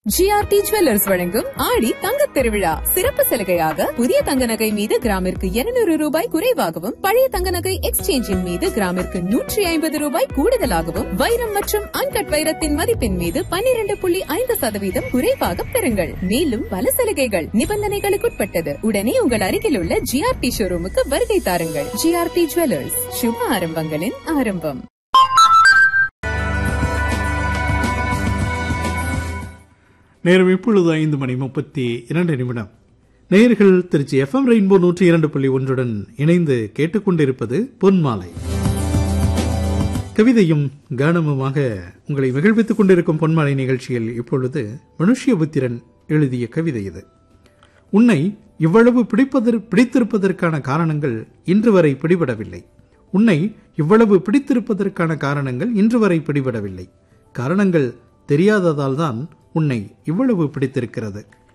GRT jewellers வழங்கும் ஆடி தங்கத் திருவிழா சிறப்பு சலுகையாக புதிய தங்க நகை மீது கிராமிற்கு 200 ரூபாய் குறைவாகவும் பழைய தங்க நகை எக்ஸ்சேஞ்சின் மீது கிராமிற்கு நூற்றி ஐம்பது ரூபாய் கூடுதலாகவும் வைரம் மற்றும் அன்கட் வைரத்தின் மதிப்பின் மீது 12.5% புள்ளி ஐந்து சதவீதம் குறைவாக பெறுங்கள் மேலும் பல சலுகைகள் நிபந்தனைகளுக்குட்பட்டது உடனே உங்கள் அருகில் உள்ள ஜிஆர்டி ஷோரூமுக்கு வருகை தாருங்கள் ஜிஆர்டி ஜுவல்லர்ஸ் சுப ஆரம்பங்களின் ஆரம்பம் நேரம் இப்பொழுது ஐந்து மணி முப்பத்தி இரண்டு நிமிடம் நேயர்கள் திருச்சி எஃப்எம் ரெயின்போ நூற்றி இரண்டு புள்ளி ஒன்றுடன் இணைந்து கேட்டுக்கொண்டிருப்பது பொன்மாலை கவிதையும் கானமுமாக உங்களை மகிழ்வித்துக் கொண்டிருக்கும் பொன்மாலை நிகழ்ச்சியில் இப்பொழுது மனுஷ்யபுத்திரன் எழுதிய கவிதை இது உன்னை இவ்வளவு பிடிப்பதற் பிடித்திருப்பதற்கான காரணங்கள் இன்று வரை பிடிபடவில்லை உன்னை இவ்வளவு பிடித்திருப்பதற்கான காரணங்கள் இன்று வரை பிடிபடவில்லை காரணங்கள் தெரியாததால் தான் உன்னை இவ்வளவு பிடித்திருக்கிறது